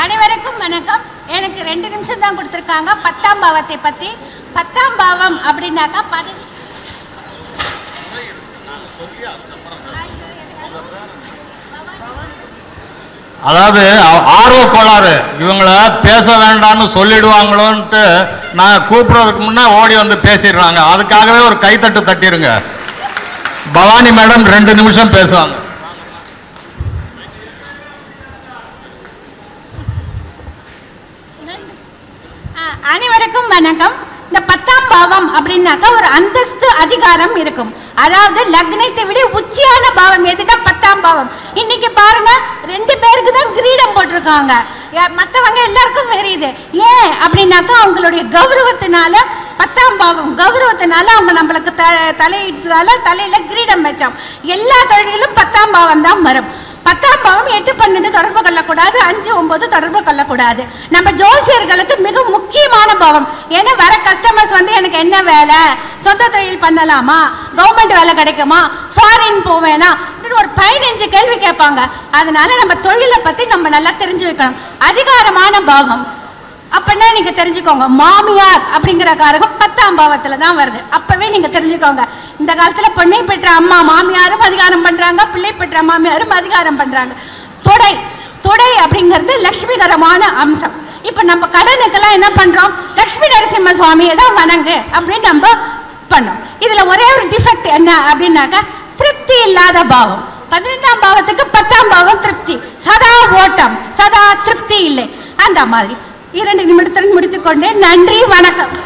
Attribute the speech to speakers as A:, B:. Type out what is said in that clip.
A: அனைவருக்கும் வணக்கம் எனக்கு ரெண்டு நிமிஷம் தான் கொடுத்துருக்காங்க பத்தாம் பாவத்தை பத்தி பத்தாம் பாவம் அப்படின்னாக்கா பதி
B: அதாவது ஆ- ஆர்வ கோளாறு இவங்கள பேச வேண்டாம்னு சொல்லிடுவாங்களோன்ட்டு நான் கூப்பிடுறதுக்கு முன்னே ஓடி வந்து பேசிடுறாங்க அதுக்காகவே ஒரு கைத்தட்டு தட்டிருங்க பவானி மேடம் ரெண்டு நிமிஷம் பேசுவாங்க
A: ஆ, அனைவருக்கும் வணக்கம் இந்த பத்தாம் பாவம் அப்படின்னாக்கா ஒரு அந்தஸ்து அதிகாரம் இருக்கும் அதாவது லக்னத்தை விட உச்சியான பாவம் எதுனா பத்தாம் பாவம் இன்னைக்கு பாருங்க ரெண்டு பேருக்கு தான் கிரீடம் போட்டிருக்காங்க யா- மத்தவங்க எல்லாருக்கும் தெரியுது ஏன் அப்படின்னாக்கா அவங்களுடைய கௌரவத்தினால பத்தாம் பாவம் கௌரவத்தினால அவங்க நம்மளுக்கு த தலையிட்டதால தலையில கிரீடம் வச்சோம் எல்லா தொழிலும் பத்தாம் பாவம் தான் வரும் பத்தாம் பாவம் எட்டு பன்னெண்டு தொடர்பு கொள்ளக்கூடாது அஞ்சு ஒன்பது தொடர்பு கொள்ளக்கூடாது நம்ம ஜோசியர்களுக்கு மிக முக்கியமான பாவம் ஏன்னா வர கஸ்டமர்ஸ் வந்து எனக்கு என்ன வேலை சொந்த தொழில் பண்ணலாமா கவர்மெண்ட் வேலை கிடைக்குமா ஃபாரின் போவேனா இப்படின்னு ஒரு பதினஞ்சு கேள்வி கேட்பாங்க அதனால நம்ம தொழிலை பத்தி நம்ம நல்லா தெரிஞ்சு வைக்கணும் அதிகாரமான பாவம் அப்படின்னா நீங்க தெரிஞ்சுக்கோங்க மாமியார் அப்படிங்கிற காரகம் பத்தாம் பாவத்துல தான் வருது அப்பவே நீங்க தெரிஞ்சுக்கோங்க இந்த காலத்துல பொண்ணை பெற்ற அம்மா மாமியாரும் அதிகாரம் பண்றாங்க பிள்ளை பெற்ற மாமியாரும் அதிகாரம் பண்றாங்க தொடை தொடை அப்படிங்கிறது லட்சுமிகரமான அம்சம் இப்ப நம்ம கடனுக்கெல்லாம் என்ன பண்றோம் லட்சுமி நரசிம்ம சுவாமியை தான் வணங்கு அப்படின்னு நம்ம பண்ணோம் இதுல ஒரே ஒரு டிஃபெக்ட் என்ன அப்படின்னாக்கா திருப்தி இல்லாத பாவம் பதினெட்டாம் பாவத்துக்கு பத்தாம் பாவம் திருப்தி சதா ஓட்டம் சதா திருப்தி இல்லை அந்த மாதிரி இரண்டு நிமிடத்துடன் முடித்துக்கொண்டேன் நன்றி வணக்கம்